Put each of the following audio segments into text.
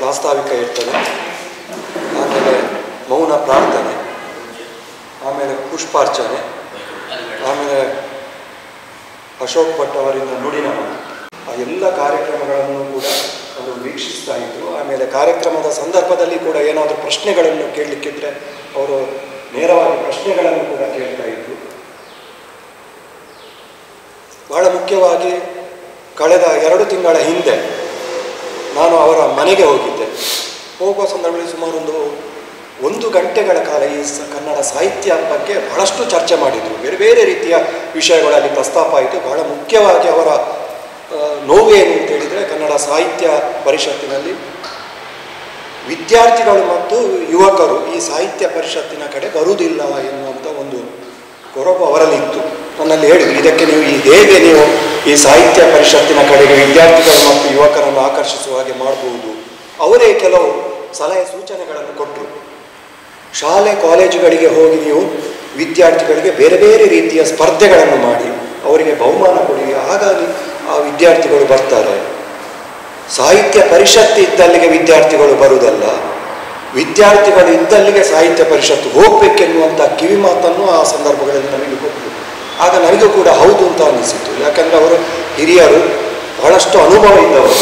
ಪ್ರಾಸ್ತಾವಿಕ ಇರ್ತದೆ ಆಮೇಲೆ ಮೌನ ಪ್ರಾರ್ಥನೆ ಆಮೇಲೆ ಪುಷ್ಪಾರ್ಚನೆ ಆಮೇಲೆ ಅಶೋಕ್ ಭಟ್ ಅವರಿಂದ ನುಡಿನಮನ ಆ ಎಲ್ಲ ಕಾರ್ಯಕ್ರಮಗಳನ್ನು ಕೂಡ ಅವರು ವೀಕ್ಷಿಸ್ತಾ ಇದ್ರು ಆಮೇಲೆ ಕಾರ್ಯಕ್ರಮದ ಸಂದರ್ಭದಲ್ಲಿ ಕೂಡ ಏನಾದರೂ ಪ್ರಶ್ನೆಗಳನ್ನು ಕೇಳಲಿಕ್ಕಿದ್ರೆ ಅವರು ನೇರವಾಗಿ ಪ್ರಶ್ನೆಗಳನ್ನು ಕೂಡ ಕೇಳ್ತಾ ಇದ್ರು ಬಹಳ ಮುಖ್ಯವಾಗಿ ಕಳೆದ ಎರಡು ತಿಂಗಳ ಹಿಂದೆ ನಾನು ಅವರ ಮನೆಗೆ ಹೋಗಿದ್ದೆ ಹೋಗುವ ಸಂದರ್ಭದಲ್ಲಿ ಸುಮಾರು ಒಂದು ಒಂದು ಗಂಟೆಗಳ ಕಾಲ ಈ ಸ ಕನ್ನಡ ಸಾಹಿತ್ಯ ಬಗ್ಗೆ ಬಹಳಷ್ಟು ಚರ್ಚೆ ಮಾಡಿದರು ಬೇರೆ ಬೇರೆ ರೀತಿಯ ವಿಷಯಗಳಲ್ಲಿ ಪ್ರಸ್ತಾಪ ಆಯಿತು ಬಹಳ ಮುಖ್ಯವಾಗಿ ಅವರ ಆ, ನೋವೇನು ಅಂತ ಹೇಳಿದರೆ ಕನ್ನಡ ಸಾಹಿತ್ಯ ಪರಿಷತ್ತಿನಲ್ಲಿ ವಿದ್ಯಾರ್ಥಿಗಳು ಮತ್ತು ಯುವಕರು ಈ ಸಾಹಿತ್ಯ ಪರಿಷತ್ತಿನ ಕಡೆ ಬರುವುದಿಲ್ಲ ಎನ್ನುವಂಥ ಒಂದು ಕೊರಗು ಅವರಲ್ಲಿ ಇತ್ತು ನನ್ನಲ್ಲಿ ಹೇಳಿದ್ರು ಇದಕ್ಕೆ ನೀವು ಈ ಹೇಗೆ ನೀವು ಈ ಸಾಹಿತ್ಯ ಪರಿಷತ್ತಿನ ಕಡೆಗೆ ವಿದ್ಯಾರ್ಥಿಗಳು ಮತ್ತು ಯುವಕರನ್ನು ಆಕರ್ಷಿಸುವ ಹಾಗೆ ಮಾಡಬಹುದು ಅವರೇ ಕೆಲವು ಸಲಹೆ ಸೂಚನೆಗಳನ್ನು ಕೊಟ್ಟರು ಶಾಲೆ ಕಾಲೇಜುಗಳಿಗೆ ಹೋಗಿ ನೀವು ವಿದ್ಯಾರ್ಥಿಗಳಿಗೆ ಬೇರೆ ಬೇರೆ ರೀತಿಯ ಸ್ಪರ್ಧೆಗಳನ್ನು ಮಾಡಿ ಅವರಿಗೆ ಬಹುಮಾನ ಕೊಡಿ ಹಾಗಾಗಿ ಆ ವಿದ್ಯಾರ್ಥಿಗಳು ಬರ್ತಾರೆ ಸಾಹಿತ್ಯ ಪರಿಷತ್ತು ಇದ್ದಲ್ಲಿಗೆ ವಿದ್ಯಾರ್ಥಿಗಳು ಬರುವುದಲ್ಲ ವಿದ್ಯಾರ್ಥಿಗಳು ಇದ್ದಲ್ಲಿಗೆ ಸಾಹಿತ್ಯ ಪರಿಷತ್ತು ಹೋಗ್ಬೇಕೆನ್ನುವಂಥ ಕಿವಿ ಮಾತನ್ನು ಆ ಸಂದರ್ಭಗಳಲ್ಲಿ ನಮಗೆ ಕೊಟ್ಟರು ಆಗ ನನಗೂ ಕೂಡ ಹೌದು ಅಂತ ಅನ್ನಿಸಿತು ಯಾಕಂದರೆ ಅವರು ಹಿರಿಯರು ಬಹಳಷ್ಟು ಅನುಭವ ಇದ್ದವರು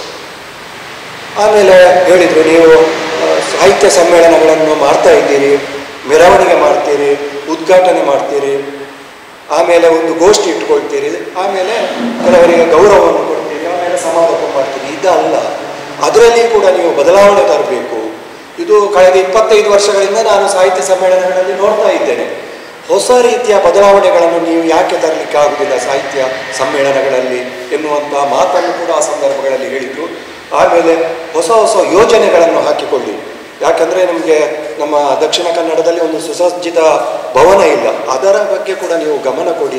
ಆಮೇಲೆ ಹೇಳಿದರು ನೀವು ಆ, ಸಾಹಿತ್ಯ ಸಮ್ಮೇಳನಗಳನ್ನು ಮಾಡ್ತಾ ಇದ್ದೀರಿ ಮೆರವಣಿಗೆ ಮಾಡ್ತೀರಿ ಉದ್ಘಾಟನೆ ಮಾಡ್ತೀರಿ ಆಮೇಲೆ ಒಂದು ಗೋಷ್ಠಿ ಇಟ್ಕೊಳ್ತೀರಿ ಆಮೇಲೆ ಕೆಲವರಿಗೆ ಗೌರವವನ್ನು ಕೊಡ್ತೀರಿ ಆಮೇಲೆ ಸಮಾರೋಪ ಮಾಡ್ತೀರಿ ಇದಲ್ಲ ಅದರಲ್ಲಿ ಕೂಡ ನೀವು ಬದಲಾವಣೆ ತರಬೇಕು ಇದು ಕಳೆದ ಇಪ್ಪತ್ತೈದು ವರ್ಷಗಳಿಂದ ನಾನು ಸಾಹಿತ್ಯ ಸಮ್ಮೇಳನಗಳಲ್ಲಿ ನೋಡ್ತಾ ಇದ್ದೇನೆ ಹೊಸ ರೀತಿಯ ಬದಲಾವಣೆಗಳನ್ನು ನೀವು ಯಾಕೆ ತರಲಿಕ್ಕೆ ಆಗುವುದಿಲ್ಲ ಸಾಹಿತ್ಯ ಸಮ್ಮೇಳನಗಳಲ್ಲಿ ಎನ್ನುವಂಥ ಮಾತನ್ನು ಕೂಡ ಆ ಸಂದರ್ಭಗಳಲ್ಲಿ ಹೇಳಿದರು ಆಮೇಲೆ ಹೊಸ ಹೊಸ ಯೋಜನೆಗಳನ್ನು ಹಾಕಿಕೊಳ್ಳಿ ಯಾಕಂದರೆ ನಿಮಗೆ ನಮ್ಮ ದಕ್ಷಿಣ ಕನ್ನಡದಲ್ಲಿ ಒಂದು ಸುಸಜ್ಜಿತ ಭವನ ಇಲ್ಲ ಅದರ ಬಗ್ಗೆ ಕೂಡ ನೀವು ಗಮನ ಕೊಡಿ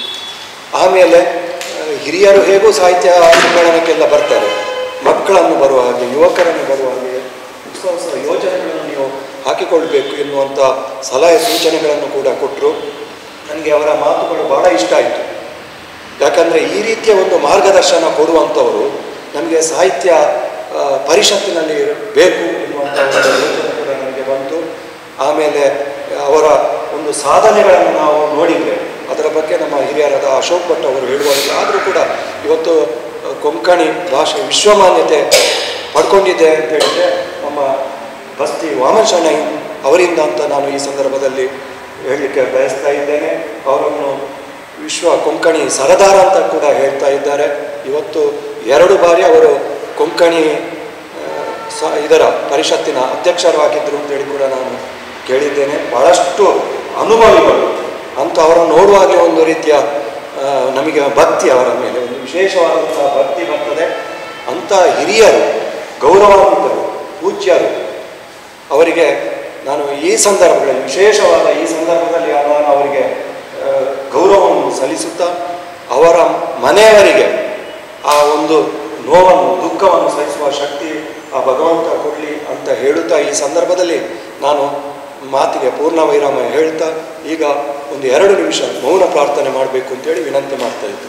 ಆಮೇಲೆ ಆ, ಹಿರಿಯರು ಹೇಗೂ ಸಾಹಿತ್ಯ ಸಮ್ಮೇಳನಕ್ಕೆಲ್ಲ ಬರ್ತಾರೆ ಮಕ್ಕಳನ್ನು ಬರುವ ಹಾಗೆ ಯುವಕರನ್ನು ಬರುವ ಹಾಗೆ ಹೊಸ ಹೊಸ ಯೋಜನೆಗಳನ್ನು ನೀವು ಹಾಕಿಕೊಳ್ಬೇಕು ಎನ್ನುವಂಥ ಸಲಹೆ ಸೂಚನೆಗಳನ್ನು ಕೂಡ ಕೊಟ್ಟರು ನನಗೆ ಅವರ ಮಾತುಗಳು ಬಹಳ ಇಷ್ಟ ಆಯಿತು ಯಾಕಂದರೆ ಈ ರೀತಿಯ ಒಂದು ಮಾರ್ಗದರ್ಶನ ಕೊಡುವಂಥವರು ನಮಗೆ ಸಾಹಿತ್ಯ ಆ, ಪರಿಷತ್ತಿನಲ್ಲಿ ಬೇಕು ಎನ್ನುವಂಥ ಒಂದು ಯೋಚನೆ ಕೂಡ ನನಗೆ ಬಂತು ಆಮೇಲೆ ಅವರ ಒಂದು ಸಾಧನೆಗಳನ್ನು ನಾವು ನೋಡಿದರೆ ಅದರ ಬಗ್ಗೆ ನಮ್ಮ ಹಿರಿಯರಾದ ಅಶೋಕ್ ಭಟ್ ಅವರು ಹೇಳುವಾಗಿಲ್ಲ ಆದರೂ ಕೂಡ ಇವತ್ತು ಆ, ಕೊಂಕಣಿ ಭಾಷೆ ವಿಶ್ವಮಾನ್ಯತೆ ಪಡ್ಕೊಂಡಿದೆ ಅಂತ ಹೇಳಿದ್ರೆ ನಮ್ಮ ಬಸ್ತಿ ವಾಮನ್ ಶೆಣೈ ಅವರಿಂದ ಅಂತ ನಾನು ಈ ಸಂದರ್ಭದಲ್ಲಿ ಹೇಳಲಿಕ್ಕೆ ಬಯಸ್ತಾ ಇದ್ದೇನೆ ಅವರನ್ನು ವಿಶ್ವ ಕೊಂಕಣಿ ಸರದಾರ ಅಂತ ಕೂಡ ಹೇಳ್ತಾ ಇದ್ದಾರೆ ಇವತ್ತು ಎರಡು ಬಾರಿ ಅವರು ಕೊಂಕಣಿ ಆ, ಸ ಇದರ ಪರಿಷತ್ತಿನ ಅಧ್ಯಕ್ಷರಾಗಿದ್ದರು ಅಂತೇಳಿ ಕೂಡ ನಾನು ಕೇಳಿದ್ದೇನೆ ಬಹಳಷ್ಟು ಅನುಭವಿಗಳು ಅಂತ ಅವರನ್ನು ನೋಡುವಾಗಲೇ ಒಂದು ರೀತಿಯ ಆ, ನಮಗೆ ಭಕ್ತಿ ಅವರ ಮೇಲೆ ಒಂದು ವಿಶೇಷವಾದಂತಹ ಭಕ್ತಿ ಬರ್ತದೆ ಅಂಥ ಹಿರಿಯರು ಗೌರವಾನ್ವಿತರು ಪೂಜ್ಯರು ಅವರಿಗೆ ನಾನು ಈ ಸಂದರ್ಭಗಳಲ್ಲಿ ವಿಶೇಷವಾದ ಈ ಸಂದರ್ಭದಲ್ಲಿ ನಾನು ಅವರಿಗೆ ಆ, ಗೌರವವನ್ನು ಸಲ್ಲಿಸುತ್ತಾ ಅವರ ಮನೆಯವರಿಗೆ ಆ ಒಂದು ನೋವನ್ನು ದುಃಖವನ್ನು ಸಹಿಸುವ ಶಕ್ತಿ ಆ ಭಗವಂತ ಕೊಡಲಿ ಅಂತ ಹೇಳುತ್ತಾ ಈ ಸಂದರ್ಭದಲ್ಲಿ ನಾನು ಮಾತಿಗೆ ಪೂರ್ಣ ವೈರಾಮ ಹೇಳ್ತಾ ಈಗ ಒಂದು ಎರಡು ನಿಮಿಷ ಮೌನ ಪ್ರಾರ್ಥನೆ ಮಾಡಬೇಕು ಅಂತೇಳಿ ವಿನಂತಿ ಮಾಡ್ತಾ ಇದ್ದೆ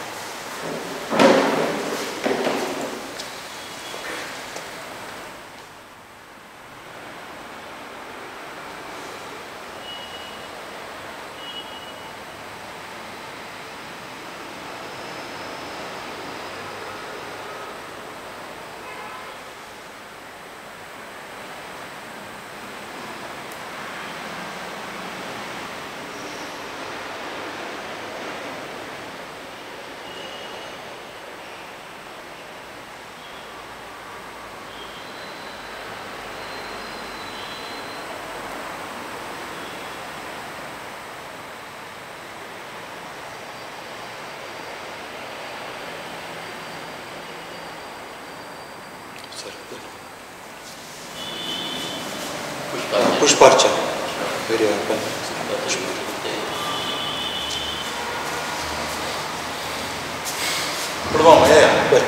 ಸರಿ ಪುಷ್ಪಾರ್ಚನೆ ಬೇರೆ ಬನ್ನಿ. ಕೊಡುವಮ್ಮ ಏ ಬರ್ರಿ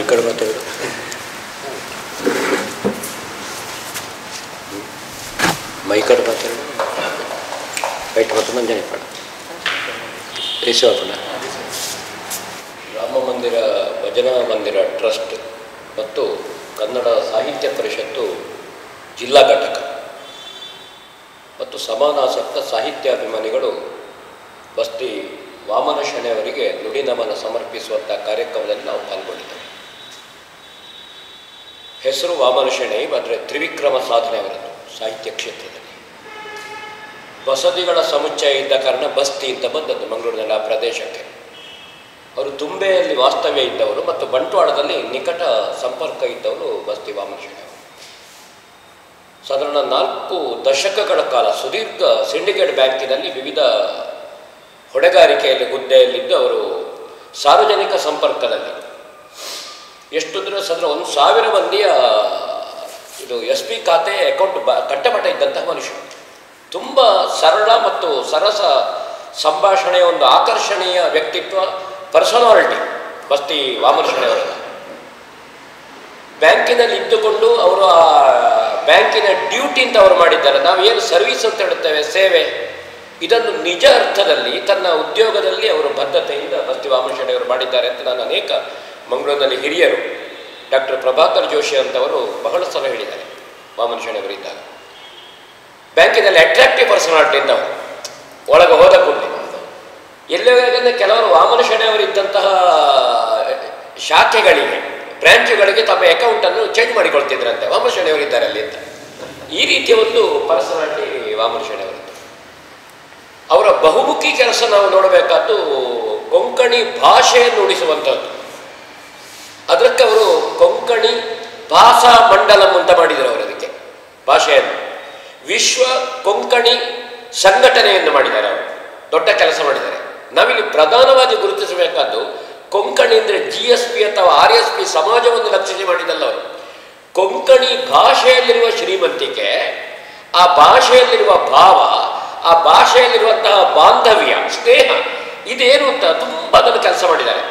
ಈ ಕಡೆ ಮಾತಾಡು ಮೈ ಕಡೆ ಮಾತಾಡು ಬಯట ಮತ್ತು ಮಂಜನೆ ಪಡ ರಿಸೀವ್ ರಾಮ ಮಂದಿರ ಭಜನಾ ಮಂದಿರ ಟ್ರಸ್ಟ್ ಮತ್ತು ಕನ್ನಡ ಸಾಹಿತ್ಯ ಪರಿಷತ್ತು ಜಿಲ್ಲಾ ಘಟಕ ಮತ್ತು ಸಮಾನಾಸಕ್ತ ಸಾಹಿತ್ಯಾಭಿಮಾನಿಗಳು ಬಸ್ತಿ ವಾಮನ ಶೆಣೆಯವರಿಗೆ ನುಡಿ ನಮನ ಸಮರ್ಪಿಸುವಂಥ ಕಾರ್ಯಕ್ರಮದಲ್ಲಿ ನಾವು ಪಾಲ್ಗೊಂಡಿದ್ದೇವೆ ಹೆಸರು ವಾಮನ ಶೆಣೆ ಆದರೆ ತ್ರಿವಿಕ್ರಮ ಸಾಧನೆ ಅವರದ್ದು ಸಾಹಿತ್ಯ ಕ್ಷೇತ್ರದಲ್ಲಿ ಬಸದಿಗಳ ಸಮುಚ್ಚಯ ಇದ್ದ ಕಾರಣ ಬಸ್ತಿ ಅಂತ ಬಂದದ್ದು ಮಂಗಳೂರಿನಲ್ಲಿ ಆ ಪ್ರದೇಶಕ್ಕೆ ಅವರು ತುಂಬೆಯಲ್ಲಿ ವಾಸ್ತವ್ಯ ಇದ್ದವರು ಮತ್ತು ಬಂಟ್ವಾಳದಲ್ಲಿ ನಿಕಟ ಸಂಪರ್ಕ ಇದ್ದವರು ಬಸ್ತಿ ವಾಮನ ಶೆಣೆ ಅವರು ಸಾಧಾರಣ ನಾಲ್ಕು ದಶಕಗಳ ಕಾಲ ಸುದೀರ್ಘ ಸಿಂಡಿಕೇಟ್ ಬ್ಯಾಂಕಿನಲ್ಲಿ ವಿವಿಧ ಹೊಣೆಗಾರಿಕೆಯಲ್ಲಿ ಹುದ್ದೆಯಲ್ಲಿದ್ದು ಅವರು ಸಾರ್ವಜನಿಕ ಸಂಪರ್ಕದಲ್ಲಿ ಎಷ್ಟು ಅಂದರೆ ಸಾಧಾರಣ ಒಂದು ಸಾವಿರ ಮಂದಿಯ ಇದು ಎಸ್ ಪಿ ಖಾತೆ ಅಕೌಂಟ್ ಬ ಕಟ್ಟಮಟ ಇದ್ದಂತಹ ಮನುಷ್ಯ ತುಂಬ ಸರಳ ಮತ್ತು ಸರಸ ಸಂಭಾಷಣೆಯ ಒಂದು ಆಕರ್ಷಣೀಯ ವ್ಯಕ್ತಿತ್ವ ಪರ್ಸನಾಲಿಟಿ ಬಸ್ತಿ ವಾಮನಶಣೆಯವರದ್ದು ಬ್ಯಾಂಕಿನಲ್ಲಿ ಇದ್ದುಕೊಂಡು ಅವರು ಆ ಬ್ಯಾಂಕಿನ ಡ್ಯೂಟಿ ಅಂತ ಅವರು ಮಾಡಿದ್ದಾರೆ ನಾವು ಏನು ಸರ್ವಿಸ್ ಅಂತ ಹೇಳುತ್ತೇವೆ ಸೇವೆ ಇದನ್ನು ನಿಜ ಅರ್ಥದಲ್ಲಿ ತನ್ನ ಉದ್ಯೋಗದಲ್ಲಿ ಅವರು ಬದ್ಧತೆಯಿಂದ ಬಸ್ತಿ ವಾಮನಶೆಣೆಯವರು ಮಾಡಿದ್ದಾರೆ ಅಂತ ನಾನು ಅನೇಕ ಮಂಗಳೂರಿನಲ್ಲಿ ಹಿರಿಯರು ಡಾಕ್ಟರ್ ಪ್ರಭಾಕರ್ ಜೋಶಿ ಅಂತವರು ಬಹಳ ಸಲ ಹೇಳಿದ್ದಾರೆ ವಾಮನಶೆಣೆಯವರಿದ್ದಾಗ ಬ್ಯಾಂಕಿನಲ್ಲಿ ಅಟ್ರಾಕ್ಟಿವ್ ಪರ್ಸನಾಲಿಟಿ ಅಂತ ಅವರು ಒಳಗೆ ಹೋದ ಕೂಡಲೇ ಎಲ್ಲೇ ಕೆಲವರು ವಾಮನ ಶೆಣೆಯವರಿದ್ದಂತಹ ಶಾಖೆಗಳಿಗೆ ಬ್ರ್ಯಾಂಚುಗಳಿಗೆ ತಮ್ಮ ಅಕೌಂಟನ್ನು ಚೇಂಜ್ ಮಾಡಿಕೊಳ್ತಿದ್ರಂತೆ ವಾಮನ ಶೆಣೆಯವರಿದ್ದಾರೆ ಅಲ್ಲಿ ಅಂತ ಈ ರೀತಿಯ ಒಂದು ಪರ್ಸನಾಲಿಟಿ ವಾಮನ ಶೆಣೆಯವರದ್ದು ಅವರ ಬಹುಮುಖಿ ಕೆಲಸ ನಾವು ನೋಡಬೇಕಾದ್ದು ಕೊಂಕಣಿ ಭಾಷೆಯನ್ನು ಉಳಿಸುವಂಥದ್ದು ಅದಕ್ಕೆ ಅವರು ಕೊಂಕಣಿ ಭಾಷಾ ಮಂಡಲಂ ಅಂತ ಮಾಡಿದರು ಅವರು ಅದಕ್ಕೆ ಭಾಷೆಯನ್ನು ವಿಶ್ವ ಕೊಂಕಣಿ ಸಂಘಟನೆಯನ್ನು ಮಾಡಿದ್ದಾರೆ ಅವರು ದೊಡ್ಡ ಕೆಲಸ ಮಾಡಿದ್ದಾರೆ ನಾವಿಲ್ಲಿ ಪ್ರಧಾನವಾಗಿ ಗುರುತಿಸಬೇಕಾದ್ದು ಕೊಂಕಣಿ ಅಂದರೆ ಜಿ ಎಸ್ ಪಿ ಅಥವಾ ಆರ್ ಎಸ್ ಪಿ ಸಮಾಜವನ್ನು ಲಕ್ಷಿಸಿ ಮಾಡಿದಲ್ಲ ಅವರು ಕೊಂಕಣಿ ಭಾಷೆಯಲ್ಲಿರುವ ಶ್ರೀಮಂತಿಕೆ ಆ ಭಾಷೆಯಲ್ಲಿರುವ ಭಾವ ಆ ಭಾಷೆಯಲ್ಲಿರುವಂತಹ ಬಾಂಧವ್ಯ ಸ್ನೇಹ ಇದೇನು ಅಂತ ತುಂಬ ಅದನ್ನು ಕೆಲಸ ಮಾಡಿದ್ದಾರೆ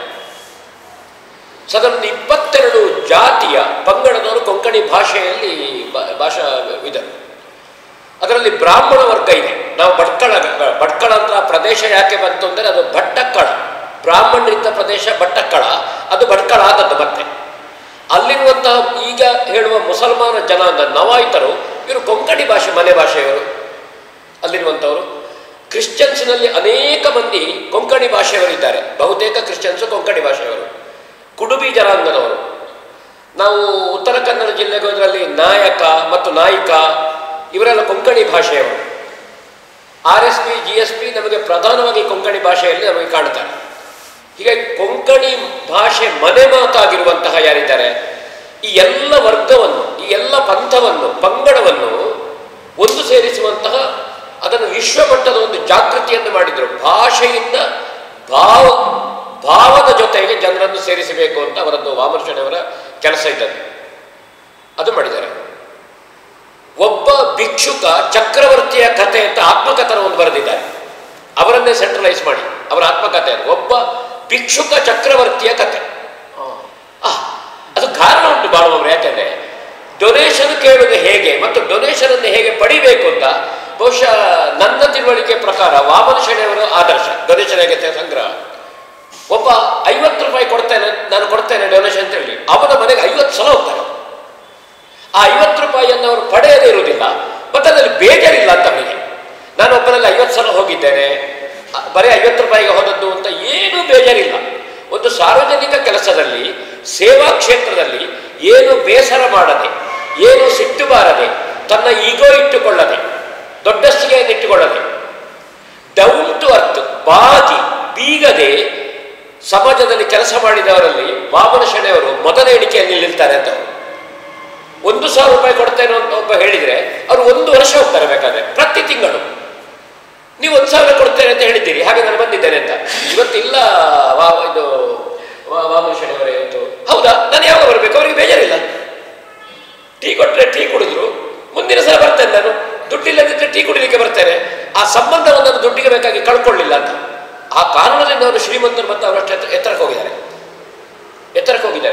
ಸಾಧಾರಣ ಇಪ್ಪತ್ತೆರಡು ಜಾತಿಯ ಪಂಗಡದವರು ಕೊಂಕಣಿ ಭಾಷೆಯಲ್ಲಿ ಬ- ಭಾಷಾ ವಿಧರು ಅದರಲ್ಲಿ ಬ್ರಾಹ್ಮಣ ವರ್ಗ ಇದೆ ನಾವು ಭಟ್ಕಳ ಭಟ್ಕಳ ಅಂತ ಪ್ರದೇಶ ಯಾಕೆ ಬಂತು ಅಂದರೆ ಅದು ಭಟ್ಟಕ್ಕಳ ಬ್ರಾಹ್ಮಣರಿದ್ದ ಪ್ರದೇಶ ಭಟ್ಟಕ್ಕಳ ಅದು ಭಟ್ಕಳ ಆದದ್ದು ಮತ್ತೆ ಅಲ್ಲಿರುವಂತಹ ಈಗ ಹೇಳುವ ಮುಸಲ್ಮಾನ ಜನಾಂಗ ನವಾಯಿತರು ಇವರು ಕೊಂಕಣಿ ಭಾಷೆ ಮನೆ ಭಾಷೆಯವರು ಅಲ್ಲಿರುವಂಥವರು ಕ್ರಿಶ್ಚಿಯನ್ಸ್ನಲ್ಲಿ ಅನೇಕ ಮಂದಿ ಕೊಂಕಣಿ ಭಾಷೆಯವರಿದ್ದಾರೆ ಬಹುತೇಕ ಕ್ರಿಶ್ಚಿಯನ್ಸು ಕೊಂಕಣಿ ಭಾಷೆಯವರು ಕುಡುಬಿ ಜನಾಂಗದವರು ನಾವು ಉತ್ತರ ಕನ್ನಡ ಜಿಲ್ಲೆಗೆ ಹೋದ್ರಲ್ಲಿ ನಾಯಕ ಮತ್ತು ನಾಯಿಕ ಇವರೆಲ್ಲ ಕೊಂಕಣಿ ಭಾಷೆಯವರು R S P G S P ನಮಗೆ ಪ್ರಧಾನವಾಗಿ ಕೊಂಕಣಿ ಭಾಷೆಯಲ್ಲಿ ನಮಗೆ ಕಾಣ್ತಾರೆ ಹೀಗೆ ಕೊಂಕಣಿ ಭಾಷೆ ಮನೆ ಮಾತಾಗಿರುವಂತಹ ಯಾರಿದ್ದಾರೆ ಈ ಎಲ್ಲ ವರ್ಗವನ್ನು ಈ ಎಲ್ಲ ಪಂಥವನ್ನು ಪಂಗಡವನ್ನು ಒಂದು ಸೇರಿಸುವಂತಹ ಅದನ್ನು ವಿಶ್ವಮಟ್ಟದ ಒಂದು ಜಾಗೃತಿಯನ್ನು ಮಾಡಿದರು ಭಾಷೆಯಿಂದ ಭಾವ ಭಾವದ ಜೊತೆಗೆ ಜನರನ್ನು ಸೇರಿಸಬೇಕು ಅಂತ ಅವರದ್ದು ವಾಮರ್ಷಣೆಯವರ ಕೆಲಸ ಇದ್ದದ್ದು ಅದು ಮಾಡಿದ್ದಾರೆ ಒಬ್ಬ ಭಿಕ್ಷುಕ ಚಕ್ರವರ್ತಿಯ ಕಥೆ ಅಂತ ಆತ್ಮಕಥನವನ್ನು ಬರೆದಿದ್ದಾರೆ ಅವರನ್ನೇ ಸೆಂಟ್ರಲೈಸ್ ಮಾಡಿ ಅವರ ಆತ್ಮಕಥೆ ಅದು ಒಬ್ಬ ಭಿಕ್ಷುಕ ಚಕ್ರವರ್ತಿಯ ಕಥೆ ಆ, ಅದು ಕಾರಣ ಉಂಟು ಬಾಳುವವರು ಯಾಕಂದ್ರೆ ಡೊನೇಷನ್ ಕೇಳುವುದು ಹೇಗೆ ಮತ್ತು ಡೊನೇಷನ್ ಅನ್ನು ಹೇಗೆ ಪಡಿಬೇಕು ಅಂತ ಬಹುಶಃ ನನ್ನ ತಿಳುವಳಿಕೆ ಪ್ರಕಾರ ವಾಮನ ಶೆಣೆಯವರ ಆದರ್ಶ ಡೊನೇಷನ್ ಹೇಗೆ ತೆ- ಸಂಗ್ರಹ ಒಬ್ಬ ಐವತ್ತು ರೂಪಾಯಿ ಕೊಡ್ತೇನೆ ನಾನು ಕೊಡ್ತೇನೆ ಡೊನೇಷನ್ ಅಂತ ಹೇಳಿ ಅವನ ಮನೆಗೆ ಐವತ್ತು ಸಲ ಹೋಗ್ತಾರೆ ಆ ಐವತ್ತು ರೂಪಾಯಿಯನ್ನು ಅವರು ಪಡೆಯದೇ ಇರುವುದಿಲ್ಲ ಮತ್ತು ಅದರಲ್ಲಿ ಬೇಜಾರಿಲ್ಲ ಅಂತ ಅವನಿಗೆ ನಾನು ಒಬ್ಬನಲ್ಲಿ ಐವತ್ತು ಸಲ ಹೋಗಿದ್ದೇನೆ ಅ, ಬರೀ ಐವತ್ತು ರೂಪಾಯಿಗೆ ಹೋದದ್ದು ಅಂತ ಏನೂ ಬೇಜಾರಿಲ್ಲ ಒಂದು ಸಾರ್ವಜನಿಕ ಕೆಲಸದಲ್ಲಿ ಸೇವಾ ಕ್ಷೇತ್ರದಲ್ಲಿ ಏನು ಬೇಸರ ಮಾಡದೆ ಏನು ಸಿಟ್ಟು ಬಾರದೆ ತನ್ನ ಈಗೋ ಇಟ್ಟುಕೊಳ್ಳದೆ ದೊಡ್ಡಸ್ತಿಗೆಯನ್ನು ಇಟ್ಟುಕೊಳ್ಳದೆ ಡೌನ್ ಟು ಅರ್ತ್ ಬಾಗಿ ಬೀಗದೆ ಸಮಾಜದಲ್ಲಿ ಕೆಲಸ ಮಾಡಿದವರಲ್ಲಿ ವಾಮನ ಶೆಣೆಯವರು ಮೊದಲ ಎಣಿಕೆಯಲ್ಲಿ ನಿಲ್ತಾರೆ ಅಂತ ಅವರು ಒಂದು ಸಾವಿರ ರೂಪಾಯಿ ಕೊಡ್ತೇನೆ ಅಂತ ಒಬ್ಬ ಹೇಳಿದ್ರೆ ಅವರು ಒಂದು ವರ್ಷ ಹೋಗ್ತಾರೆ ಬೇಕಾದ್ರೆ ಪ್ರತಿ ತಿಂಗಳು ನೀವು ಒಂದು ಸಾವಿರ ಕೊಡ್ತೇನೆ ಅಂತ ಹೇಳಿದ್ದೀರಿ ಹಾಗೆ ನಾನು ಬಂದಿದ್ದೇನೆ ಅಂತ ಇವತ್ತಿಲ್ಲ ವಾ ಇದು ವಾ- ವಾಮನ ಶೆಣೆಯವರೇ ಇವತ್ತು ಹೌದಾ ನಾನು ಯಾವಾಗ ಬರಬೇಕು ಅವರಿಗೆ ಬೇಜಾರಿಲ್ಲ ಟೀ ಕೊಟ್ಟರೆ ಟೀ ಕುಡಿದ್ರು ಮುಂದಿನ ಸಲ ಬರ್ತೇನೆ ನಾನು ದುಡ್ಡಿಲ್ಲದಿದ್ದರೆ ಟೀ ಕುಡಿಲಿಕ್ಕೆ ಬರ್ತೇನೆ ಆ ಸಂಬಂಧವನ್ನು ನಾನು ದುಡ್ಡಿಗೆ ಬೇಕಾಗಿ ಕಳ್ಕೊಳ್ಳಿಲ್ಲ ಅಂತ ಆ ಕಾರಣದಿಂದ ಅವರು ಶ್ರೀಮಂತರು ಮತ್ತು ಅವರಷ್ಟು ಎತ್ತರ ಎತ್ತರಕ್ಕೆ ಹೋಗಿದ್ದಾರೆ ಎತ್ತರಕ್ಕೆ ಹೋಗಿದ್ದಾರೆ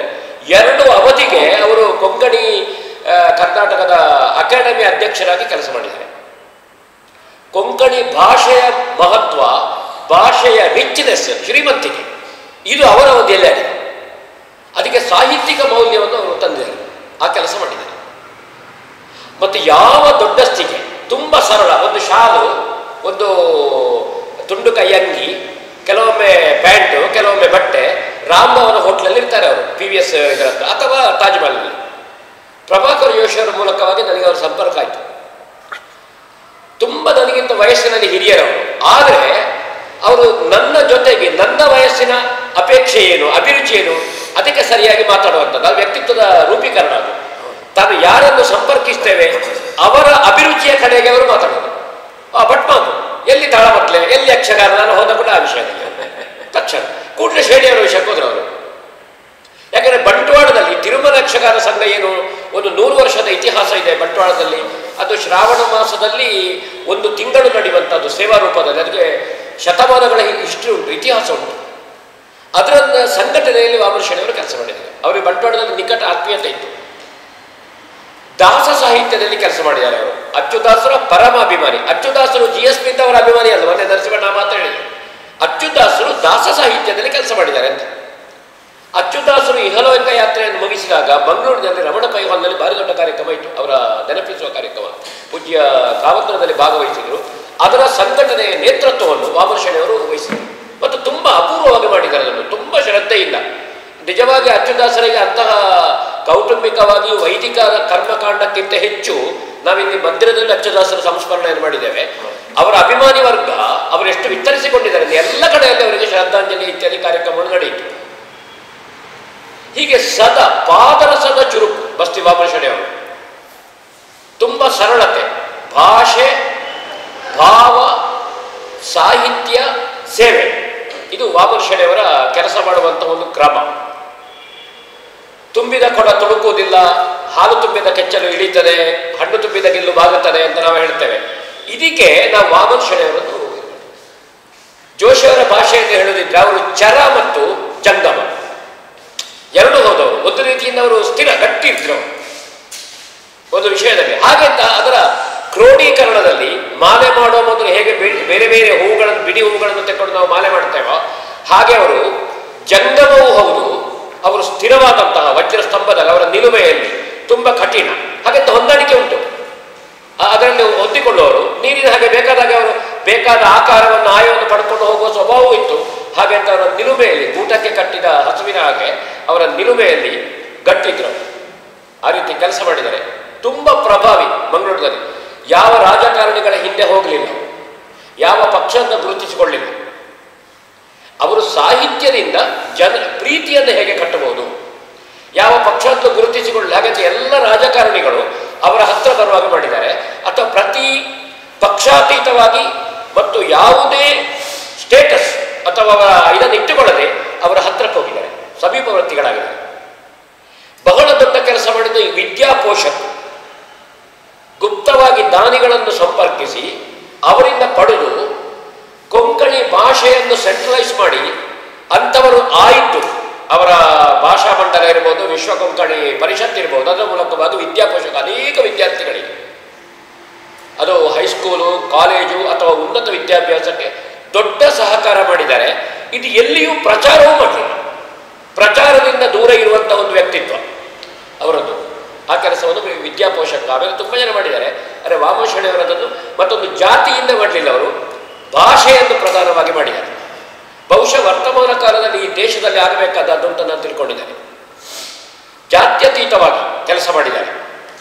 ಎರಡು ಅವಧಿಗೆ ಅವರು ಕೊಂಕಣಿ ಆ, ಕರ್ನಾಟಕದ ಅಕಾಡೆಮಿ ಅಧ್ಯಕ್ಷರಾಗಿ ಕೆಲಸ ಮಾಡಿದ್ದಾರೆ ಕೊಂಕಣಿ ಭಾಷೆಯ ಮಹತ್ವ ಭಾಷೆಯ ರಿಚ್ನೆಸ್ ಶ್ರೀಮಂತಿಕೆ ಇದು ಅವರ ಅವಧಿಯಲ್ಲೇ ಆಗಿದೆ ಅದಕ್ಕೆ ಸಾಹಿತ್ಯಿಕ ಮೌಲ್ಯವನ್ನು ಅವರು ತಂದಿದ್ದಾರೆ ಆ ಕೆಲಸ ಮಾಡಿದ್ದಾರೆ ಮತ್ತು ಯಾವ ದೊಡ್ಡಸ್ತಿಗೆ ತುಂಬ ಸರಳ ಒಂದು ಶಾಲು ಒಂದು ತುಂಡು ಕೈಯಂಗಿ ಕೆಲವೊಮ್ಮೆ ಪ್ಯಾಂಟು ಕೆಲವೊಮ್ಮೆ ಬಟ್ಟೆ ರಾಮಭವನ ಹೋಟ್ಲಲ್ಲಿ ಇರ್ತಾರೆ ಅವರು ಪಿ ವಿ ಎಸ್ ಇದರ ಹತ್ರ ಅಥವಾ ತಾಜ್ ಮಹಲ್ನಲ್ಲಿ ಪ್ರಭಾಕರ್ ಜೋಶಿ ಅವರ ಮೂಲಕವಾಗಿ ನನಗೆ ಅವರ ಸಂಪರ್ಕ ಆಯಿತು ತುಂಬ ನನಗಿಂತ ವಯಸ್ಸಿನಲ್ಲಿ ಹಿರಿಯರವರು ಆದರೆ ಅವರು ನನ್ನ ಜೊತೆಗೆ ನನ್ನ ವಯಸ್ಸಿನ ಅಪೇಕ್ಷೆ ಏನು ಅಭಿರುಚಿ ಏನು ಅದಕ್ಕೆ ಸರಿಯಾಗಿ ಮಾತಾಡುವಂಥದ್ದು ಅದು ವ್ಯಕ್ತಿತ್ವದ ರೂಪೀಕರಣ ಅದು ತಾನು ಯಾರನ್ನು ಸಂಪರ್ಕಿಸ್ತೇವೆ ಅವರ ಅಭಿರುಚಿಯ ಕಡೆಗೆ ಅವರು ಮಾತಾಡೋದು ಆ ಭಟ್ ಮಾತು ಎಲ್ಲಿ ತಾಳಮತ್ಲೆ ಎಲ್ಲಿ ಯಕ್ಷಗಾನ ನಾನು ಹೋದ ಕೂಡ ಆ ವಿಷಯದಲ್ಲಿ ತಕ್ಷಣ ಕೂಡಲೇ ಶೇಡಿಯವರ ವಿಷಯಕ್ಕೆ ಹೋದ್ರು ಅವರು ಯಾಕಂದ್ರೆ ಬಂಟ್ವಾಳದಲ್ಲಿ ತಿರುಮಲ ಯಕ್ಷಗಾನ ಸಂಘ ಏನು ಒಂದು ನೂರು ವರ್ಷದ ಇತಿಹಾಸ ಇದೆ ಬಂಟ್ವಾಳದಲ್ಲಿ ಅದು ಶ್ರಾವಣ ಮಾಸದಲ್ಲಿ ಒಂದು ತಿಂಗಳು ನಡೆಯುವಂಥದ್ದು ಸೇವಾ ರೂಪದಲ್ಲಿ ಅದಕ್ಕೆ ಶತಮಾನಗಳ ಹಿಸ್ಟ್ರಿ ಉಂಟು ಇತಿಹಾಸ ಉಂಟು ಅದರ ಸಂಘಟನೆಯಲ್ಲಿ ವಾಮನಶೇಣಿಯವರು ಕೆಲಸ ಮಾಡಿದ್ದಾರೆ ಅವರಿಗೆ ಬಂಟ್ವಾಳದಲ್ಲಿ ನಿಕಟ ಆತ್ಮೀಯತೆ ಇತ್ತು ದಾಸ ಸಾಹಿತ್ಯದಲ್ಲಿ ಕೆಲಸ ಮಾಡಿದ್ದಾರೆ ಅವರು ಅಚ್ಚುದಾಸರ ಪರಮ ಅಭಿಮಾನಿ ಅಚ್ಚುದಾಸರು ಜಿ ಎಸ್ ಪಿ ಅವರ ಅಭಿಮಾನಿ ಅಲ್ಲ ಮೊನ್ನೆ ನರಸಿಂಹಣ್ಣ ಮಾತಾಡಿದ್ರು ಅಚ್ಚುದಾಸರು ದಾಸ ಸಾಹಿತ್ಯದಲ್ಲಿ ಕೆಲಸ ಮಾಡಿದ್ದಾರೆ ಅಂತ ಅಚ್ಚುದಾಸರು ಇಹಲೋಕ ಯಾತ್ರೆಯನ್ನು ಮುಗಿಸಿದಾಗ ಮಂಗಳೂರಿನಲ್ಲಿ ರಮಣ ಪೈಹಾಲ್ನಲ್ಲಿ ಭಾರಿ ದೊಡ್ಡ ಕಾರ್ಯಕ್ರಮ ಇತ್ತು ಅವರ ನೆನಪಿಸುವ ಕಾರ್ಯಕ್ರಮ ಪೂಜ್ಯ ಕಾವಂತರದಲ್ಲಿ ಭಾಗವಹಿಸಿದರು ಅದರ ಸಂಘಟನೆಯ ನೇತೃತ್ವವನ್ನು ವಾಮನಶೇಣಿಯವರು ವಹಿಸಿದರು ಮತ್ತು ತುಂಬ ಅಪೂರ್ವವಾಗಿ ಮಾಡಿದ್ದಾರೆ ಅದನ್ನು ತುಂಬ ಶ್ರದ್ಧೆಯಿಂದ ನಿಜವಾಗಿ ಅಚ್ಚುದಾಸರಿಗೆ ಅಂತಹ ಕೌಟುಂಬಿಕವಾಗಿ ವೈದಿಕ ಕರ್ಮಕಾಂಡಕ್ಕಿಂತ ಹೆಚ್ಚು ನಾವಿಲ್ಲಿ ಮಂದಿರದಲ್ಲಿ ಅಚ್ಚುದಾಸರ ಸಂಸ್ಮರಣೆಯನ್ನು ಮಾಡಿದ್ದೇವೆ ಅವರ ಅಭಿಮಾನಿ ವರ್ಗ ಅವರೆಷ್ಟು ವಿತರಿಸಿಕೊಂಡಿದ್ದಾರೆ ಎಲ್ಲ ಕಡೆಯಲ್ಲಿ ಅವರಿಗೆ ಶ್ರದ್ಧಾಂಜಲಿ ಇತ್ಯಾದಿ ಕಾರ್ಯಕ್ರಮಗಳು ನಡೆಯಿತು ಹೀಗೆ ಸದಾ ಪಾದರಸದ ಚುರುಕು ಬಸ್ತಿ ವಾಮನಶಣೆ ಅವರು ತುಂಬ ಸರಳತೆ ಭಾಷೆ ಭಾವ ಸಾಹಿತ್ಯ ಸೇವೆ ಇದು ವಾಮನಶಣೆಯವರ ಕೆಲಸ ಮಾಡುವಂತಹ ಒಂದು ಕ್ರಮ ತುಂಬಿದ ಕೊಡ ತುಳುಕುವುದಿಲ್ಲ ಹಾಲು ತುಂಬಿದ ಕೆಚ್ಚಲು ಇಳಿತದೆ ಹಣ್ಣು ತುಂಬಿದ ಗಿಲ್ಲು ಬಾಗುತ್ತದೆ ಅಂತ ನಾವು ಹೇಳ್ತೇವೆ ಇದಕ್ಕೆ ನಾವು ವಾಮನ್ ಶೆಣೆಯವರನ್ನು ಜೋಶಿಯವರ ಭಾಷೆಯಲ್ಲಿ ಹೇಳುವುದಿದ್ರೆ ಅವರು ಚರ ಮತ್ತು ಜಂಗಮ ಎರಡು ಹೋದವರು ಒಂದು ರೀತಿಯಿಂದ ಅವರು ಸ್ಥಿರ ಗಟ್ಟಿ ಇದ್ರು ಅವರು. ಒಂದು ವಿಷಯದಲ್ಲಿ ಹಾಗೆ ಅಂತ ಅದರ ಕ್ರೋಢೀಕರಣದಲ್ಲಿ ಮಾಲೆ ಮಾಡುವ ಮೊದಲು ಹೇಗೆ ಬೆ- ಬೇರೆ ಬೇರೆ ಹೂಗಳನ್ನು ಬಿಡಿ ಹೂಗಳನ್ನು ತೆಗೆದು ನಾವು ಮಾಲೆ ಮಾಡ್ತೇವೋ ಹಾಗೆ ಅವರು ಜಂಗಮವೂ ಹೌದು ಅವರು ಸ್ಥಿರವಾದಂತಹ ವಜ್ರ ಸ್ತಂಭದಲ್ಲಿ ಅವರ ನಿಲುಮೆಯಲ್ಲಿ ತುಂಬ ಕಠಿಣ ಹಾಗಂತ ಹೊಂದಾಣಿಕೆ ಉಂಟು ಆ- ಅದರಲ್ಲಿ ಹೊಂದಿಕೊಳ್ಳುವವರು ನೀರಿನ ಹಾಗೆ ಬೇಕಾದಾಗ ಅವರು ಬೇಕಾದ ಆಕಾರವನ್ನು ಆಯವನ್ನು ಪಡ್ಕೊಂಡು ಹೋಗುವ ಸ್ವಭಾವವೂ ಇತ್ತು ಹಾಗೆ ಅಂತ ಅವರ ನಿಲುಮೆಯಲ್ಲಿ ಊಟಕ್ಕೆ ಕಟ್ಟಿದ ಹಸುವಿನ ಹಾಗೆ ಅವರ ನಿಲುಮೆಯಲ್ಲಿ ಗಟ್ಟಿದ್ರು ಆ ರೀತಿ ಕೆಲಸ ಮಾಡಿದ್ದಾರೆ ತುಂಬ ಪ್ರಭಾವಿ ಮಂಗಳೂರಿನಲ್ಲಿ ಯಾವ ರಾಜಕಾರಣಿಗಳ ಹಿಂದೆ ಹೋಗಲಿಲ್ಲ ಯಾವ ಪಕ್ಷವನ್ನು ಗುರುತಿಸಿಕೊಳ್ಳಿಲ್ಲ ಅವರು ಸಾಹಿತ್ಯದಿಂದ ಜನ ಪ್ರೀತಿಯನ್ನು ಹೇಗೆ ಕಟ್ಟಬಹುದು ಯಾವ ಪಕ್ಷವನ್ನು ಗುರುತಿಸಿಕೊಳ್ಳಿ ಹಾಗಂತ ಎಲ್ಲ ರಾಜಕಾರಣಿಗಳು ಅವರ ಹತ್ರ ಬರುವಾಗ ಮಾಡಿದ್ದಾರೆ ಅಥವಾ ಪ್ರತಿ ಪಕ್ಷಾತೀತವಾಗಿ ಮತ್ತು ಯಾವುದೇ ಸ್ಟೇಟಸ್ ಅಥವಾ ಅವರ ಇದನ್ನು ಇಟ್ಟುಕೊಳ್ಳದೆ ಅವರ ಹತ್ರಕ್ಕೆ ಹೋಗಿದ್ದಾರೆ ಸಮೀಪವರ್ತಿಗಳಾಗಿದ್ದಾರೆ ಬಹಳ ದೊಡ್ಡ ಕೆಲಸ ಮಾಡಿದ ಈ ವಿದ್ಯಾಪೋಷಕ ಗುಪ್ತವಾಗಿ ದಾನಿಗಳನ್ನು ಸಂಪರ್ಕಿಸಿ ಅವರಿಂದ ಪಡೆದು ಕೊಂಕಣಿ ಭಾಷೆಯನ್ನು ಸೆಂಟ್ರಲೈಸ್ ಮಾಡಿ ಅಂಥವರು ಆಯಿತು ಅವರ ಭಾಷಾ ಮಂಡಲ ಇರ್ಬೋದು ವಿಶ್ವ ಕೊಂಕಣಿ ಪರಿಷತ್ ಇರ್ಬೋದು ಅದರ ಮೂಲಕವಾಗಿ ವಿದ್ಯಾಪೋಷಕ ಅನೇಕ ವಿದ್ಯಾರ್ಥಿಗಳಿಗೆ ಅದು ಹೈಸ್ಕೂಲು ಕಾಲೇಜು ಅಥವಾ ಉನ್ನತ ವಿದ್ಯಾಭ್ಯಾಸಕ್ಕೆ ದೊಡ್ಡ ಸಹಕಾರ ಮಾಡಿದ್ದಾರೆ ಇದು ಎಲ್ಲಿಯೂ ಪ್ರಚಾರವೂ ಮಾಡಲಿಲ್ಲ ಪ್ರಚಾರದಿಂದ ದೂರ ಇರುವಂಥ ಒಂದು ವ್ಯಕ್ತಿತ್ವ ಅವರದ್ದು ಆ ಕೆಲಸವನ್ನು ವಿ- ವಿದ್ಯಾಪೋಷಕ ಆಮೇಲೆ ತುಂಬ ಜನ ಮಾಡಿದ್ದಾರೆ ಆದರೆ ವಾಮಶೆಣೆಯವರದನ್ನು ಮತ್ತೊಂದು ಜಾತಿಯಿಂದ ಮಾಡಲಿಲ್ಲ ಅವರು ಭಾಷೆಯನ್ನು ಪ್ರಧಾನವಾಗಿ ಮಾಡಿದ್ದಾರೆ ಬಹುಶಃ ವರ್ತಮಾನ ಕಾಲದಲ್ಲಿ ಈ ದೇಶದಲ್ಲಿ ಆಗಬೇಕಾದದ್ದು ಅಂತ ನಾನು ತಿಳ್ಕೊಂಡಿದ್ದೇನೆ ಜಾತ್ಯತೀತವಾಗಿ ಕೆಲಸ ಮಾಡಿದ್ದಾರೆ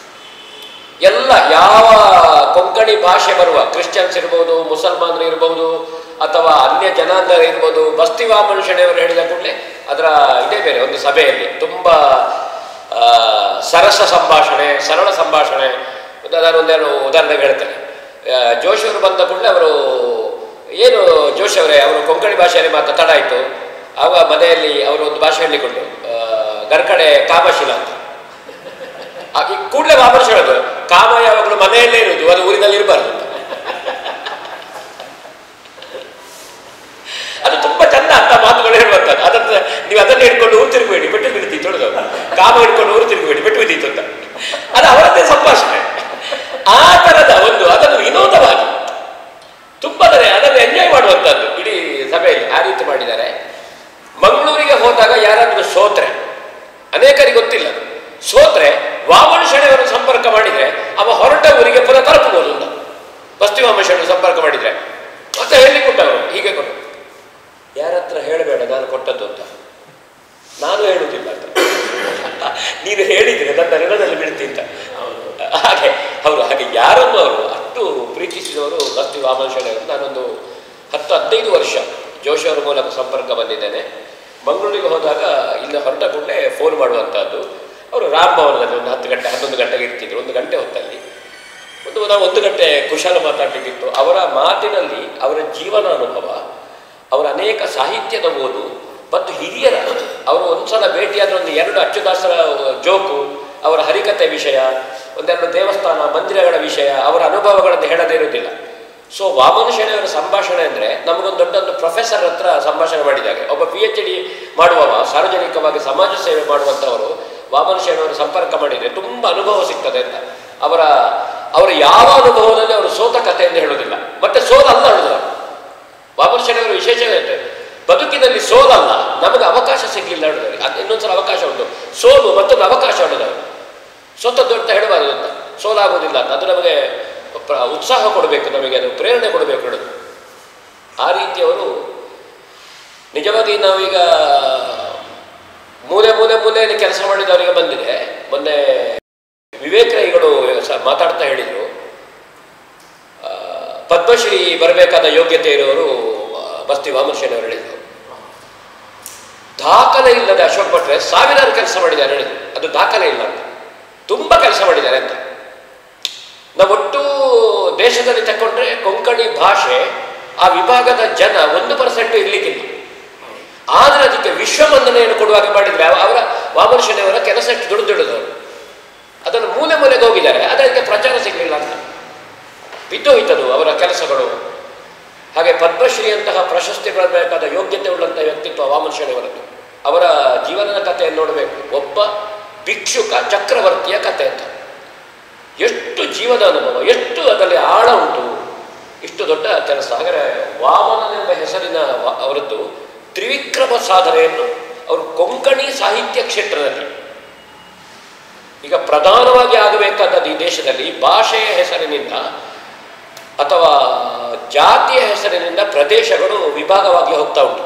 ಎಲ್ಲ ಯಾವ ಕೊಂಕಣಿ ಭಾಷೆ ಬರುವ ಕ್ರಿಶ್ಚಿಯನ್ಸ್ ಇರ್ಬೋದು ಮುಸಲ್ಮಾನರು ಇರ್ಬೋದು ಅಥವಾ ಅನ್ಯ ಜನಾಂಗ ಇರ್ಬೋದು ಬಸ್ತಿ ವಾಮನುಷಣೆಯವರು ಹೇಳಿದ ಕೂಡಲೇ ಅದರ ಇದೇ ಬೇರೆ ಒಂದು ಸಭೆಯಲ್ಲಿ ತುಂಬ ಆ, ಸರಸ ಸಂಭಾಷಣೆ ಸರಳ ಸಂಭಾಷಣೆ ಒಂದು ನಾನು ಒಂದೇನು ಉದಾಹರಣೆಗೆ ಹೇಳ್ತೇನೆ ಆ, ಜೋಶಿಯವರು ಬಂದ ಕೂಡಲೇ ಅವರು ಏನು ಜೋಶಿ ಅವರೇ ಅವರು ಕೊಂಕಣಿ ಭಾಷೆಯಲ್ಲಿ ಮಾತ್ರ ತಡ ಆಯಿತು ಆವಾಗ ಮನೆಯಲ್ಲಿ ಅವರು ಒಂದು ಭಾಷೆ ಹೇಳಿಕೊಂಡು ಗರ್ಕಡೆ ಕಾಮಶಿಲ ಅಂತ ಆ, ಈ ಕೂಡಲೇ ವಾಪಸ್ ಹೇಳೋದು ಕಾಮ ಯಾವಾಗಲೂ ಮನೆಯಲ್ಲೇ ಇರುವುದು ಅದು ಊರಿನಲ್ಲಿ ಇರಬಾರ್ದು ಅದು ತುಂಬಾ ಚಂದ ಅಂತ ಮಾತುಗಳು ಹೇಳುವಂಥದ್ದು ಅದನ್ನ ನೀವು ಅದನ್ನೇ ಹಿಡ್ಕೊಂಡು ಹಿಡ್ಕೊಂಡು ಊರು ತಿರುಗಬೇಡಿ ಬೆಟ್ಟು ಬಿಡ್ತಿತ್ತು ಹೇಳಿದವರು ಕಾಮ ಹಿಡ್ಕೊಂಡು ಊರು ತಿರುಗಬೇಡಿ ಬೆಟ್ಟು ಬಿದ್ದಿತ್ತು ಅಂತ ಅದು ಅವರದ್ದೇ ಸಂಭಾಷಣೆ ಆ ತರದ ಒಂದು ಅದನ್ನು ವಿನೋದವಾಗಿ ತುಂಬಾ ಅದನ್ನು ಎಂಜಾಯ್ ಮಾಡುವಂಥದ್ದು ಇಡೀ ಸಭೆಯಲ್ಲಿ ಆ ರೀತಿ ಮಾಡಿದ್ದಾರೆ ಮಂಗಳೂರಿಗೆ ಹೋದಾಗ ಯಾರಾದರೂ ಸೋತ್ರೆ ಅನೇಕರಿಗೆ ಗೊತ್ತಿಲ್ಲ ಸೋತ್ರೆ ವಾಮನ ಶೆಣೆಯವರನ್ನು ಸಂಪರ್ಕ ಮಾಡಿದ್ರೆ ಅವ ಹೊರಟ ಊರಿಗೆ ಪುನಃ ತಲುಪಬಹುದು ಅಂತ ಬಸ್ತಿ ವಾಮನ ಶೆಣೆ ಸಂಪರ್ಕ ಮಾಡಿದ್ರೆ ಮತ್ತೆ ಹೇಳಿ ಕೊಟ್ಟವರು ಹೀಗೆ ಕೊಟ್ಟು ಯಾರ ಹತ್ರ ಹೇಳಬೇಡ ನಾನು ಕೊಟ್ಟದ್ದು ಅಂತ ನಾನು ಹೇಳುವುದಿಲ್ಲ ಅಂತ ನೀನು ಹೇಳಿದ್ರೆ ನನ್ನ ನೆಲದಲ್ಲಿ ಬೀಳ್ತೀನಿ ಅಂತ ಹಾಗೆ ಅವರು ಹಾಗೆ ಯಾರನ್ನು ಅವರು ಅಷ್ಟು ಪ್ರೀತಿಸಿದವರು ಬಸ್ತಿ ವಾಮನ ಶೆಣೆಯವರು ನಾನೊಂದು ಹತ್ತು ಹದಿನೈದು ವರ್ಷ ಜೋಶಿ ಅವರ ಮೂಲಕ ಸಂಪರ್ಕ ಬಂದಿದ್ದೇನೆ ಮಂಗಳೂರಿಗೆ ಹೋದಾಗ ಇಲ್ಲಿ ಹೊರಟ ಕೂಡಲೇ ಫೋನ್ ಮಾಡುವಂಥದ್ದು ಅವರು ರಾಮಭವನದಲ್ಲಿ ಒಂದು ಹತ್ತು ಗಂಟೆ ಹನ್ನೊಂದು ಗಂಟೆಗೆ ಇರ್ತಿದ್ರು ಒಂದು ಗಂಟೆ ಹೊತ್ತಲ್ಲಿ ಒಂದು ನಾವು ಒಂದು ಗಂಟೆ ಕುಶಲ ಮಾತಾಡಲಿಕ್ಕಿತ್ತು ಅವರ ಮಾತಿನಲ್ಲಿ ಅವರ ಜೀವನ ಅನುಭವ ಅವರ ಅನೇಕ ಸಾಹಿತ್ಯದ ಓದು ಮತ್ತು ಹಿರಿಯರ ಅವರು ಒಂದ್ಸಲ ಭೇಟಿಯಾದ ಒಂದು ಎರಡು ಅಚ್ಚುದಾಸರ ಜೋಕು ಅವರ ಹರಿಕತೆ ವಿಷಯ ಒಂದೆರಡು ದೇವಸ್ಥಾನ ಮಂದಿರಗಳ ವಿಷಯ ಅವರ ಅನುಭವಗಳನ್ನು ಹೇಳದೇ ಇರುವುದಿಲ್ಲ ಸೊ ವಾಮನ ಶೆಣೆಯವರ ಸಂಭಾಷಣೆ ಅಂದರೆ ನಮಗೊಂದು ದೊಡ್ಡ ಒಂದು ಪ್ರೊಫೆಸರ್ ಹತ್ರ ಸಂಭಾಷಣೆ ಮಾಡಿದಾಗ ಒಬ್ಬ ಪಿ ಎಚ್ ಡಿ ಮಾಡುವವ ಸಾರ್ವಜನಿಕವಾಗಿ ಸಮಾಜ ಸೇವೆ ಮಾಡುವಂಥವರು ವಾಮನ ಶೆಣೆಯವರು ಸಂಪರ್ಕ ಮಾಡಿದರೆ ತುಂಬ ಅನುಭವ ಸಿಗ್ತದೆ ಅಂತ ಅವರ ಅವರ ಯಾವ ಅನುಭವದಲ್ಲಿ ಅವರು ಸೋತ ಕಥೆಯನ್ನು ಹೇಳುವುದಿಲ್ಲ ಮತ್ತೆ ಸೋಲಲ್ಲ ಹೇಳುದು ವಾಮನ ಶೆಣೆಯವರ ವಿಶೇಷ ಇದೆ ಬದುಕಿನಲ್ಲಿ ಸೋಲಲ್ಲ ನಮಗೆ ಅವಕಾಶ ಸಿಗಲಿಲ್ಲ ಹೇಳಿದ್ರೆ ಅದು ಇನ್ನೊಂದ್ಸಲ ಅವಕಾಶ ಉಂಟು ಸೋಲು ಮತ್ತೊಂದು ಅವಕಾಶ ಹೇಳಿದವರು ಸೋತದ್ದು ಅಂತ ಹೇಳಬಾರದು ಅಂತ ಸೋಲಾಗುವುದಿಲ್ಲ ಅಂತ ಅದು ನಮಗೆ ಪ್ರ- ಉತ್ಸಾಹ ಕೊಡಬೇಕು ನಮಗೆ ಅದು ಪ್ರೇರಣೆ ಕೊಡಬೇಕು ಹೇಳೋದು ಆ ರೀತಿಯವರು ನಿಜವಾಗಿ ನಾವೀಗ ಮೂಲೆ ಮೂಲೆ ಮೂಲೆಯಲ್ಲಿ ಕೆಲಸ ಮಾಡಿದವರಿಗೆ ಬಂದಿದೆ ಮೊನ್ನೆ ವಿವೇಕ್ ರೈಗಳು ಸ- ಮಾತಾಡ್ತಾ ಹೇಳಿದರು ಆ, ಪದ್ಮಶ್ರೀ ಬರಬೇಕಾದ ಯೋಗ್ಯತೆ ಇರುವವರು ಆ, ಬಸ್ತಿ ವಾಮನಶೇನವರು ಹೇಳಿದರು ದಾಖಲೆ ಇಲ್ಲದೆ ಅಶೋಕ್ ಭಟ್ರೆ ಸಾವಿರಾರು ಕೆಲಸ ಮಾಡಿದ್ದಾರೆ ಹೇಳಿದ್ರು ಅದು ದಾಖಲೆ ಇಲ್ಲ ಅಂತ ತುಂಬ ಕೆಲಸ ಮಾಡಿದ್ದಾರೆ ಅಂತ ನಾವು ಒಟ್ಟು ದೇಶದಲ್ಲಿ ತಕೊಂಡ್ರೆ ಕೊಂಕಣಿ ಭಾಷೆ ಆ ವಿಭಾಗದ ಜನ ಒಂದು ಪರ್ಸೆಂಟ್ ಇರ್ಲಿಕ್ಕಿಲ್ಲ ಆದ್ರೆ ಅದಕ್ಕೆ ವಿಶ್ವವಂದನೆಯನ್ನು ಕೊಡುವಾಗ ಮಾಡಿದ್ರೆ ಅವ- ಅವರ ವಾಮನ ಶೆಣೆಯವರ ಕೆಲಸ ಎಷ್ಟು ದುಡ್ಡು ದುಡಿದವರು ಅದನ್ನು ಮೂಲೆ ಮೂಲೆಗೆ ಹೋಗಿದ್ದಾರೆ ಅದಕ್ಕೆ ಪ್ರಚಾರ ಸಿಗಲಿಲ್ಲ ಅಂತ ಬಿದ್ದೋಯ್ತದು ಅವರ ಕೆಲಸಗಳು ಹಾಗೆ ಪದ್ಮಶ್ರೀಯಂತಹ ಪ್ರಶಸ್ತಿ ಬರಬೇಕಾದ ಯೋಗ್ಯತೆ ಉಳ್ಳಂತಹ ವ್ಯಕ್ತಿತ್ವ ವಾಮನ ಶೆಣೆಯವರದ್ದು ಅವರ ಜೀವನದ ಕಥೆಯನ್ನು ನೋಡಬೇಕು ಒಬ್ಬ ಭಿಕ್ಷುಕ ಚಕ್ರವರ್ತಿಯ ಕಥೆ ಅಂತ ಎಷ್ಟು ಜೀವನ ಅನುಭವ ಎಷ್ಟು ಅದರಲ್ಲಿ ಆಳ ಉಂಟು ಇಷ್ಟು ದೊಡ್ಡ ಕೆಲಸ ಹಾಗಾದರೆ ವಾಮನನೆಂಬ ಹೆಸರಿನ ವ- ಅವರದ್ದು ತ್ರಿವಿಕ್ರಮ ಸಾಧನೆಯನ್ನು ಅವರು ಕೊಂಕಣಿ ಸಾಹಿತ್ಯ ಕ್ಷೇತ್ರದಲ್ಲಿ ಈಗ ಪ್ರಧಾನವಾಗಿ ಆಗಬೇಕಾದದ್ದು ಈ ದೇಶದಲ್ಲಿ ಭಾಷೆಯ ಹೆಸರಿನಿಂದ ಅಥವಾ ಜಾತಿಯ ಹೆಸರಿನಿಂದ ಪ್ರದೇಶಗಳು ವಿಭಾಗವಾಗಿ ಹೋಗ್ತಾ ಉಂಟು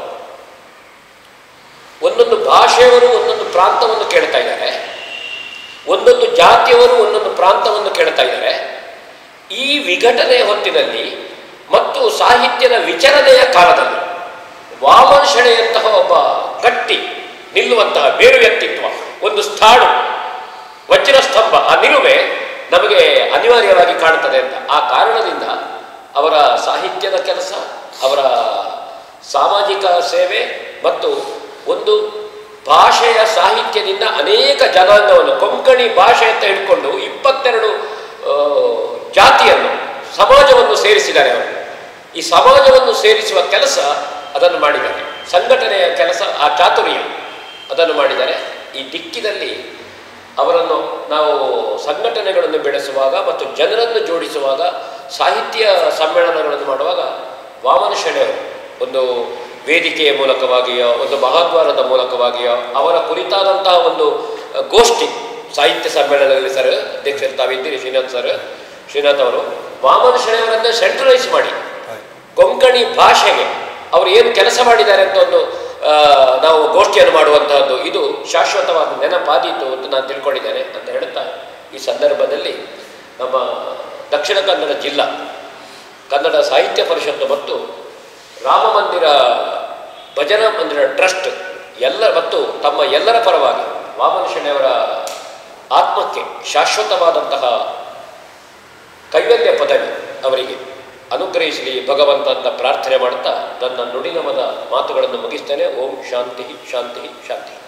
ಒಂದೊಂದು ಭಾಷೆಯವರು ಒಂದೊಂದು ಪ್ರಾಂತವನ್ನು ಕೇಳ್ತಾ ಇದ್ದಾರೆ ಒಂದೊಂದು ಜಾತಿಯವರು ಒಂದೊಂದು ಪ್ರಾಂತವನ್ನು ಕೇಳ್ತಾ ಇದ್ದಾರೆ ಈ ವಿಘಟನೆಯ ಹೊತ್ತಿನಲ್ಲಿ ಮತ್ತು ಸಾಹಿತ್ಯದ ವಿಚರಣೆಯ ಕಾಲದಲ್ಲಿ ವಾಮನ ಶೆಣೆಯಂತಹ ಒಬ್ಬ ಗಟ್ಟಿ ನಿಲ್ಲುವಂತಹ ಬೇರು ವ್ಯಕ್ತಿತ್ವ ಒಂದು ಸ್ಥಾಳು ವಜ್ರ ಸ್ತಂಭ ಆ ನಿಲುವೆ ನಮಗೆ ಅನಿವಾರ್ಯವಾಗಿ ಕಾಣುತ್ತದೆ ಅಂತ ಆ ಕಾರಣದಿಂದ ಅವರ ಸಾಹಿತ್ಯದ ಕೆಲಸ ಅವರ ಸಾಮಾಜಿಕ ಸೇವೆ ಮತ್ತು ಒಂದು ಭಾಷೆಯ ಸಾಹಿತ್ಯದಿಂದ ಅನೇಕ ಜನಾಂಗವನ್ನು ಕೊಂಕಣಿ ಭಾಷೆ ಅಂತ ಹಿಡ್ಕೊಂಡು ಇಪ್ಪತ್ತೆರಡು ಆ, ಜಾತಿಯನ್ನು ಸಮಾಜವನ್ನು ಸೇರಿಸಿದ್ದಾರೆ ಅವರು ಈ ಸಮಾಜವನ್ನು ಸೇರಿಸುವ ಕೆಲಸ ಅದನ್ನು ಮಾಡಿದ್ದಾರೆ ಸಂಘಟನೆಯ ಕೆಲಸ ಆ ಚಾತುರ್ಯ ಅದನ್ನು ಮಾಡಿದ್ದಾರೆ ಈ ದಿಕ್ಕಿನಲ್ಲಿ ಅವರನ್ನು ನಾವು ಸಂಘಟನೆಗಳನ್ನು ಬೆಳೆಸುವಾಗ ಮತ್ತು ಜನರನ್ನು ಜೋಡಿಸುವಾಗ ಸಾಹಿತ್ಯ ಸಮ್ಮೇಳನಗಳನ್ನು ಮಾಡುವಾಗ ವಾಮನ ಶೆಣೆಯವರು ಒಂದು ವೇದಿಕೆಯ ಮೂಲಕವಾಗಿಯೋ ಒಂದು ಮಹಾದ್ವಾರದ ಮೂಲಕವಾಗಿಯೋ ಅವರ ಕುರಿತಾದಂತಹ ಒಂದು ಅ, ಗೋಷ್ಠಿ ಸಾಹಿತ್ಯ ಸಮ್ಮೇಳನದಲ್ಲಿ ಸರ್ ಅಧ್ಯಕ್ಷರು ತಾವಿದ್ದೀರಿ ಶ್ರೀನಾಥ್ ಸರ್ ಶ್ರೀನಾಥ್ ಅವರು ವಾಮನ ಶೆಣೆಯವರನ್ನೇ ಸೆಂಟ್ರಲೈಸ್ ಮಾಡಿ ಕೊಂಕಣಿ ಭಾಷೆಗೆ ಅವರು ಏನು ಕೆಲಸ ಮಾಡಿದ್ದಾರೆ ಅಂತ ಒಂದು ಆ, ನಾವು ಗೋಷ್ಠಿಯನ್ನು ಮಾಡುವಂತಹದ್ದು ಇದು ಶಾಶ್ವತವಾದ ನೆನಪಾದೀತು ಅಂತ ನಾನು ತಿಳ್ಕೊಂಡಿದ್ದೇನೆ ಅಂತ ಹೇಳ್ತಾ ಈ ಸಂದರ್ಭದಲ್ಲಿ ನಮ್ಮ ದಕ್ಷಿಣ ಕನ್ನಡ ಜಿಲ್ಲಾ ಕನ್ನಡ ಸಾಹಿತ್ಯ ಪರಿಷತ್ತು ಮತ್ತು ರಾಮ ಮಂದಿರ ಭಜನಾ ಮಂದಿರ ಟ್ರಸ್ಟ್ ಎಲ್ಲ ಮತ್ತು ತಮ್ಮ ಎಲ್ಲರ ಪರವಾಗಿ ವಾಮನ ಶೆಣೆಯವರ ಆತ್ಮಕ್ಕೆ ಶಾಶ್ವತವಾದಂತಹ ಕೈವಲ್ಯ ಪದವಿ ಅವರಿಗೆ ಅನುಗ್ರಹಿಸಲಿ ಭಗವಂತ ಅಂತ ಪ್ರಾರ್ಥನೆ ಮಾಡ್ತಾ ನನ್ನ ನುಡಿನಮದ ಮಾತುಗಳನ್ನು ಮುಗಿಸ್ತೇನೆ ಓಂ ಶಾಂತಿ ಶಾಂತಿ ಶಾಂತಿ